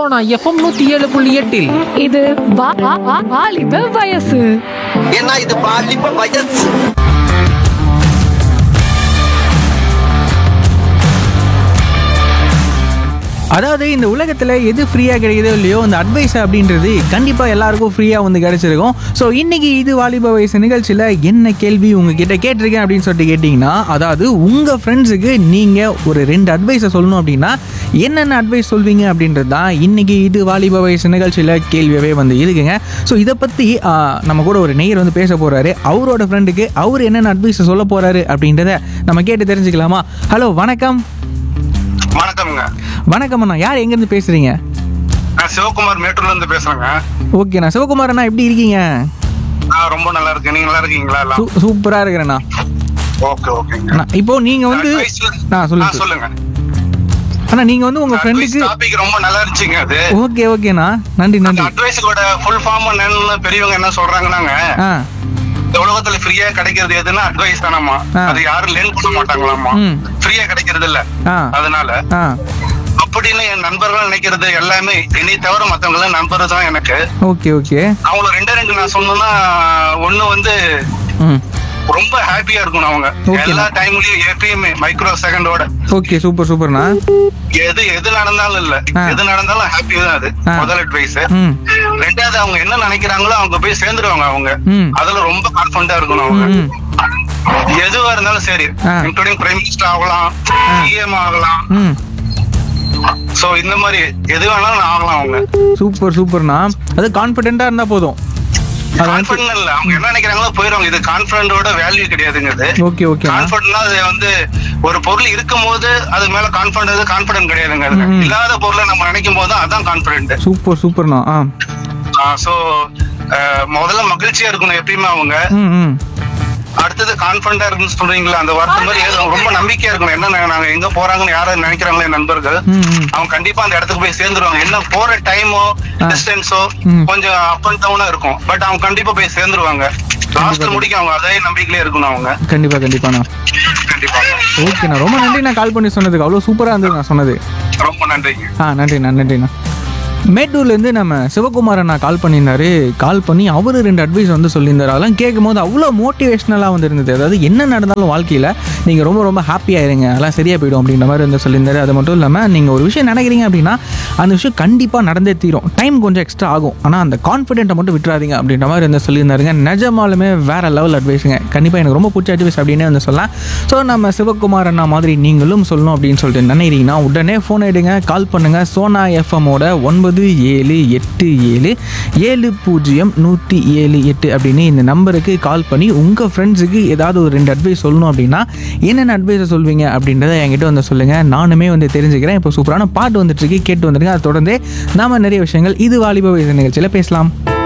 Sona FM நூத்தி ஏழு புள்ளி எட்டில் இது வா- வா- வா- வாலிப வயசு ஏன்னா இது பாலிப்ப வயசு அதாவது இந்த உலகத்தில் எது ஃப்ரீயாக கிடைக்குதோ இல்லையோ அந்த அட்வைஸ் அப்படின்றது கண்டிப்பாக எல்லாருக்கும் ஃப்ரீயாக வந்து கிடைச்சிருக்கும் ஸோ இன்னைக்கு இது வாலிப வயசு நிகழ்ச்சியில் என்ன கேள்வி உங்ககிட்ட கேட்டிருக்கேன் அப்படின்னு சொல்லிட்டு கேட்டிங்கன்னா அதாவது உங்கள் ஃப்ரெண்ட்ஸுக்கு நீங்கள் ஒரு ரெண்டு அட்வைஸை சொல்லணும் அப்படின்னா என்னென்ன அட்வைஸ் சொல்வீங்க அப்படின்றது தான் இன்னைக்கு இது வாலிப வயசு நிகழ்ச்சியில் கேள்வியாகவே வந்து இருக்குங்க ஸோ இதை பற்றி நம்ம கூட ஒரு நேயர் வந்து பேச போகிறாரு அவரோட ஃப்ரெண்டுக்கு அவர் என்னென்ன அட்வைஸை சொல்ல போகிறாரு அப்படின்றத நம்ம கேட்டு தெரிஞ்சுக்கலாமா ஹலோ வணக்கம் வணக்கம்ங்க வணக்கம் அண்ணா யார் எங்கேருந்து பேசுகிறீங்க நான் சிவகுமார் மேட்டூர்ல இருந்து பேசுறேங்க ஓகேண்ணா சிவகுமார் அண்ணா எப்படி இருக்கீங்க நான் ரொம்ப நல்லா இருக்கேன் நீங்க நல்லா இருக்கீங்களா எல்லாம் சூ- சூப்பரா இருக்கிறேண்ணா ஓகே ஓகேங்க அண்ணா இப்போ நீங்க வந்து Advice- நான் ஆ, சொல்லுங்க சொல்லுங்க அண்ணா நீங்க வந்து உங்க ஃப்ரெண்டுக்கு டாபிக் ரொம்ப நல்லா இருந்துச்சுங்க அது ஓகே ஓகேண்ணா நன்றி அந்த நன்றி அட்வைஸோட ஃபுல் ஃபார்ம் என்னன்னு பெரியவங்க என்ன சொல்றாங்கன்னாங்க ஆ இந்த உலகத்துல ஃப்ரீயா கிடைக்கிறது எதுன்னா அட்வைஸ் தானம்மா ஆ. அது யாரும் லேன் பண்ண மாட்டாங்களாமா ம். ஃப்ரீயா கிடைக்கிறது இல்ல ஆ அதனால ஆ அப்படின்னு என் நண்பர்கள் நினைக்கிறது எல்லாமே என்னை தவிர மத்தவங்க எல்லாம் நண்பர் தான் எனக்கு ஓகே ஓகே அவங்கள ரெண்டே ரெண்டு நான் சொன்னேன்னா ஒண்ணு வந்து ம் ரொம்ப ஹாப்பியா இருக்கணும் அவங்க Okay. எல்லா டைம்லயும் எப்பயுமே மைக்ரோ செகண்டோட ஓகே சூப்பர் சூப்பர்ண்ணா எது எது நடந்தாலும் இல்ல ஆ. எது நடந்தாலும் ஹாப்பி தான் அது ஆ. முதல் அட்வைஸ் ம் ரெண்டாவது அவங்க என்ன நினைக்கிறாங்களோ அவங்க போய் சேர்ந்துருவாங்க அவங்க ம். அதுல ரொம்ப கான்பிடண்டா இருக்கணும் அவங்க ம். எதுவா இருந்தாலும் சரி ஆ. இன்க்ளூடிங் பிரைம் மினிஸ்டர் ஆகலாம் சிஎம் ஆகலாம் ம் சோ இந்த மாதிரி எது வேணாலும் ஆகலாம் அவங்க சூப்பர் சூப்பர்ண்ணா அது கான்ஃபிடென்ட்டா இருந்தா போதும் அது வந்து கான்பிடன்ட் இல்ல அவங்க என்ன நினைக்கிறாங்களோ போயிடுவாங்க இது கான்பிடண்டோட வேல்யூ கிடையாதுங்க இது ஓகே ஓகேண்ணா கான்பிடன்ட்னா அது வந்து ஒரு பொருள் இருக்கும் போது அது மேல கான்பிடன்ட் கான்பிடன்ட் கிடையாதுங்க அதுல ம். இல்லாத பொருளை நம்ம நினைக்கும் போது அதான் கான்பிடன்ட் சூப்பர் சூப்பர்ண்ணா ஆ சோ முதல்ல மகிழ்ச்சியா இருக்கணும் எப்பயுமே அவங்க ம் ம் அடுத்தது கான்பிடண்டா இருக்குன்னு சொல்றீங்களா அந்த வார்த்தை மாதிரி ஏதோ ரொம்ப நம்பிக்கையா இருக்கணும் என்ன நா- நாங்க எங்க போறாங்கன்னு யாரும் நினைக்கிறாங்களோ என் நண்பர்கள் ம் ம் அவங்க கண்டிப்பா அந்த இடத்துக்கு போய் சேர்ந்துருவாங்க என்ன போற டைமோ ஆ. டிஸ்டன்ஸோ ம். கொஞ்சம் அப் அண்ட் டவுனா இருக்கும் பட் அவங்க கண்டிப்பா போய் சேர்ந்துருவாங்க லாஸ்ட் முடிக்க அவங்க அதே நம்பிக்கையிலே இருக்கணும் அவங்க கண்டிப்பா கண்டிப்பாண்ணா கண்டிப்பா ஓகேண்ணா ரொம்ப நன்றி நான் கால் பண்ணி சொன்னதுக்கு அவ்வளோ சூப்பராக இருந்தது நான் சொன்னது ரொம்ப நன்றிங்க ஆ நன்றிண்ணா நன்றிண்ணா மேட்டூர்லேருந்து நம்ம சிவகுமார் அண்ணா கால் பண்ணியிருந்தாரு கால் பண்ணி அவர் ரெண்டு அட்வைஸ் வந்து சொல்லியிருந்தாரு அதெல்லாம் கேட்கும்போது அவ்வளோ மோட்டிவேஷ்னலாக வந்து இருந்தது அதாவது என்ன நடந்தாலும் வாழ்க்கையில் நீங்கள் ரொம்ப ரொம்ப ஹாப்பியாக இருங்க அதெல்லாம் சரியாக போயிடும் அப்படின்ற மாதிரி வந்து சொல்லியிருந்தாரு அது மட்டும் இல்லாமல் நீங்கள் ஒரு விஷயம் நினைக்கிறீங்க அப்படின்னா அந்த விஷயம் கண்டிப்பாக நடந்தே தீரும் டைம் கொஞ்சம் எக்ஸ்ட்ரா ஆகும் ஆனால் அந்த கான்ஃபிடென்ட்டை மட்டும் விட்டுறாதீங்க அப்படின்ற மாதிரி வந்து சொல்லியிருந்தாருங்க நிஜமாலுமே வேறு லெவல் அட்வைஸுங்க கண்டிப்பாக எனக்கு ரொம்ப பிடிச்ச அட்வைஸ் அப்படின்னே வந்து சொல்லலாம் ஸோ நம்ம சிவகுமார் அண்ணா மாதிரி நீங்களும் சொல்லணும் அப்படின்னு சொல்லிட்டு நினைக்கிறீங்கன்னா உடனே ஃபோன் எடுங்க கால் பண்ணுங்கள் சோனா எஃப்எம்மோட ஒன்பது ஏழு எட்டு ஏழு ஏழு பூஜ்ஜியம் நூற்றி ஏழு எட்டு அப்படின்னு இந்த நம்பருக்கு கால் பண்ணி உங்கள் ஃப்ரெண்ட்ஸுக்கு ஏதாவது ஒரு ரெண்டு அட்வைஸ் சொல்லணும் அப்படின்னா என்னென்ன அட்வைஸை சொல்வீங்க அப்படின்றத என்கிட்ட வந்து சொல்லுங்கள் நானுமே வந்து தெரிஞ்சுக்கிறேன் இப்போ சூப்பரான பாட்டு வந்துட்டு இருக்கு கேட்டு வந்துருங்க அதை தொடர்ந்து நாம நிறைய விஷயங்கள் இது வாலிப வயசு நிகழ்ச்சியில் பேசலாம்